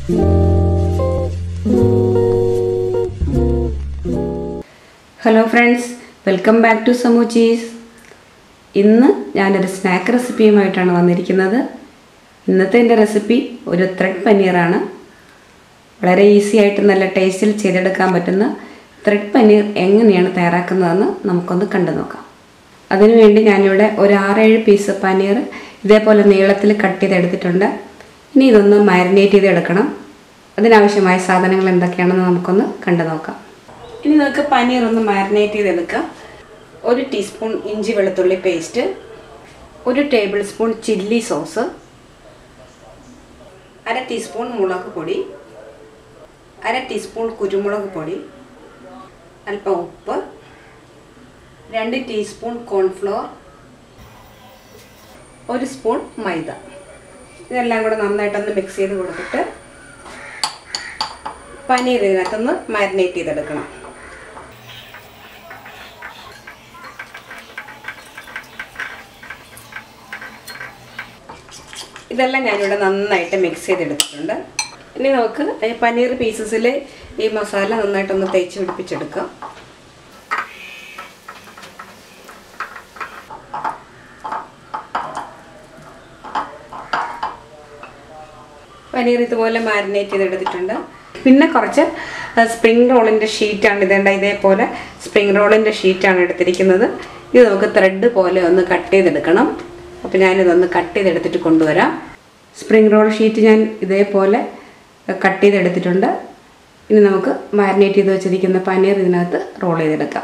hello friends welcome back to സമൂച്ചീസ് ഇന്ന് ഞാനൊരു സ്നാക്ക് റെസിപ്പിയുമായിട്ടാണ് വന്നിരിക്കുന്നത് ഇന്നത്തെ എൻ്റെ റെസിപ്പി ഒരു ത്രെഡ് പനീറാണ് വളരെ ഈസി ആയിട്ട് നല്ല ടേസ്റ്റിൽ ചെയ്തെടുക്കാൻ പറ്റുന്ന ത്രെഡ് പനീർ എങ്ങനെയാണ് തയ്യാറാക്കുന്നതെന്ന് നമുക്കൊന്ന് കണ്ടു നോക്കാം അതിനുവേണ്ടി ഞാനിവിടെ ഒരു ആറേഴ് പീസ് പനീർ ഇതേപോലെ നീളത്തിൽ കട്ട് ചെയ്തെടുത്തിട്ടുണ്ട് ഇനി ഇതൊന്ന് മാരിനേറ്റ് ചെയ്തെടുക്കണം അതിനാവശ്യമായ സാധനങ്ങൾ എന്തൊക്കെയാണെന്ന് നമുക്കൊന്ന് കണ്ടു നോക്കാം ഇനി നമുക്ക് പനീർ ഒന്ന് മാരിനേറ്റ് ചെയ്തെടുക്കാം ഒരു ടീസ്പൂൺ ഇഞ്ചി വെളുത്തുള്ളി പേസ്റ്റ് ഒരു ടേബിൾ സ്പൂൺ ചില്ലി സോസ് അര ടീസ്പൂൺ മുളക് പൊടി അര ടീസ്പൂൺ കുരുമുളക് പൊടി അല്പം ഉപ്പ് രണ്ട് ടീസ്പൂൺ കോൺഫ്ലോർ ഒരു സ്പൂൺ മൈദ ഇതെല്ലാം കൂടെ നന്നായിട്ടൊന്ന് മിക്സ് ചെയ്ത് കൊടുത്തിട്ട് പനീർ ഇതിനകത്തൊന്ന് മാരിനേറ്റ് ചെയ്തെടുക്കണം ഇതെല്ലാം ഞാനിവിടെ നന്നായിട്ട് മിക്സ് ചെയ്തെടുത്തിട്ടുണ്ട് ഇനി നമുക്ക് ഈ പനീർ പീസസിൽ ഈ മസാല നന്നായിട്ടൊന്ന് തേച്ച് പിടിപ്പിച്ചെടുക്കാം പനീർ ഇതുപോലെ മാരിനേറ്റ് ചെയ്തെടുത്തിട്ടുണ്ട് പിന്നെ കുറച്ച് സ്പ്രിംഗ് റോളിൻ്റെ ഷീറ്റാണ് ഇതേണ്ട ഇതേപോലെ സ്പ്രിംഗ് റോളിൻ്റെ ഷീറ്റാണ് എടുത്തിരിക്കുന്നത് ഇത് നമുക്ക് ത്രെഡ് പോലെ ഒന്ന് കട്ട് ചെയ്തെടുക്കണം അപ്പോൾ ഞാനിതൊന്ന് കട്ട് ചെയ്തെടുത്തിട്ട് കൊണ്ടുവരാം സ്പ്രിംഗ് റോൾ ഷീറ്റ് ഞാൻ ഇതേപോലെ കട്ട് ചെയ്തെടുത്തിട്ടുണ്ട് ഇനി നമുക്ക് മാരിനേറ്റ് ചെയ്ത് വെച്ചിരിക്കുന്ന പനീർ ഇതിനകത്ത് റോൾ ചെയ്തെടുക്കാം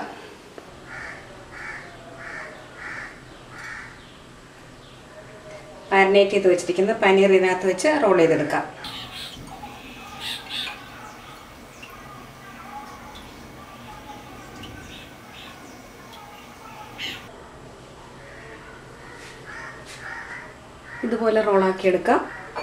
മാരിനേറ്റ് ചെയ്ത് വെച്ചിരിക്കുന്ന പനീർ ഇതിനകത്ത് വെച്ച് റോൾ ചെയ്തെടുക്കാം ഇതുപോലെ റോളാക്കി എടുക്കാം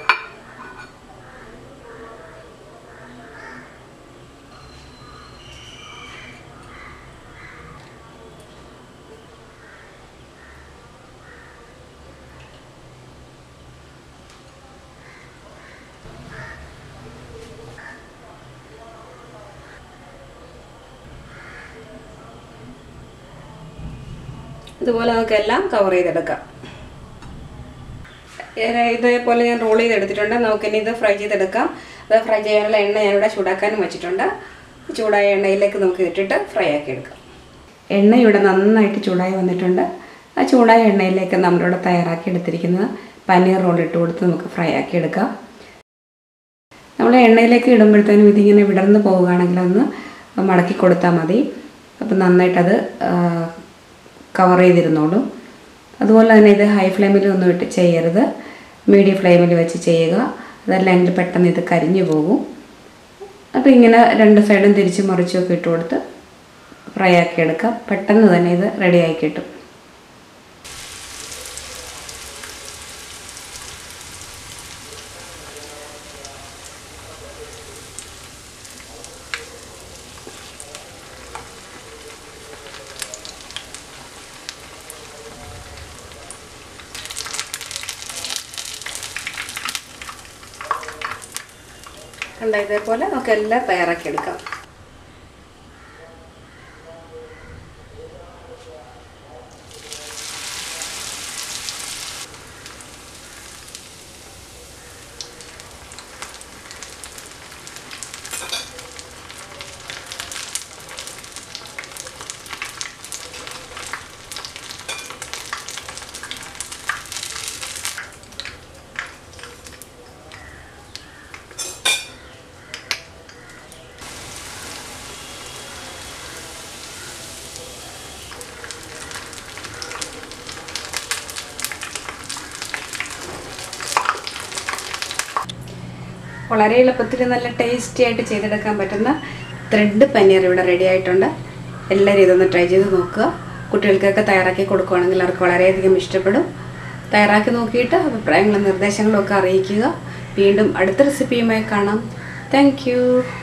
ഇതുപോലെ നമുക്ക് എല്ലാം കവർ ചെയ്തെടുക്കാം ഇതേപോലെ ഞാൻ റോൾ ചെയ്തെടുത്തിട്ടുണ്ട് നമുക്കിനി ഇത് ഫ്രൈ ചെയ്തെടുക്കാം അത് ഫ്രൈ ചെയ്യാനുള്ള എണ്ണ ഞാനിവിടെ ചൂടാക്കാനും വെച്ചിട്ടുണ്ട് ചൂടായ എണ്ണയിലേക്ക് നമുക്ക് ഇട്ടിട്ട് ഫ്രൈ ആക്കി എടുക്കാം എണ്ണ ഇവിടെ നന്നായിട്ട് ചൂടായി വന്നിട്ടുണ്ട് ആ ചൂടായ എണ്ണയിലേക്ക് നമ്മളിവിടെ തയ്യാറാക്കി എടുത്തിരിക്കുന്നത് പനീർ റോൾ ഇട്ട് കൊടുത്ത് നമുക്ക് ഫ്രൈ ആക്കി എടുക്കാം നമ്മൾ എണ്ണയിലേക്ക് ഇടുമ്പോഴത്തേനും ഇതിങ്ങനെ വിടർന്ന് പോവുകയാണെങ്കിൽ ഒന്ന് മടക്കി കൊടുത്താൽ മതി അപ്പം നന്നായിട്ടത് കവർ ചെയ്തിരുന്നോളും അതുപോലെ തന്നെ ഇത് ഹൈ ഫ്ലെയിമിൽ ഒന്നും ഇട്ട് ചെയ്യരുത് മീഡിയം ഫ്ലെയിമിൽ വെച്ച് ചെയ്യുക അതല്ലെങ്കിൽ പെട്ടെന്ന് ഇത് കരിഞ്ഞു പോകും അപ്പോൾ ഇങ്ങനെ രണ്ട് സൈഡും തിരിച്ച് മറിച്ചൊക്കെ ഇട്ട് കൊടുത്ത് ഫ്രൈ ആക്കി എടുക്കാം പെട്ടെന്ന് തന്നെ ഇത് റെഡി ആയി കിട്ടും കണ്ട ഇതേപോലെ നമുക്ക് എല്ലാം തയ്യാറാക്കി എടുക്കാം വളരെ എളുപ്പത്തിൽ നല്ല ടേസ്റ്റി ആയിട്ട് ചെയ്തെടുക്കാൻ പറ്റുന്ന ത്രെഡ് പനീർ ഇവിടെ റെഡി ആയിട്ടുണ്ട് എല്ലാവരും ഇതൊന്ന് ട്രൈ ചെയ്ത് നോക്കുക കുട്ടികൾക്കൊക്കെ തയ്യാറാക്കി കൊടുക്കുകയാണെങ്കിൽ അവർക്ക് വളരെയധികം ഇഷ്ടപ്പെടും തയ്യാറാക്കി നോക്കിയിട്ട് അഭിപ്രായങ്ങളും നിർദ്ദേശങ്ങളും ഒക്കെ അറിയിക്കുക വീണ്ടും അടുത്ത റെസിപ്പിയുമായി കാണാം താങ്ക്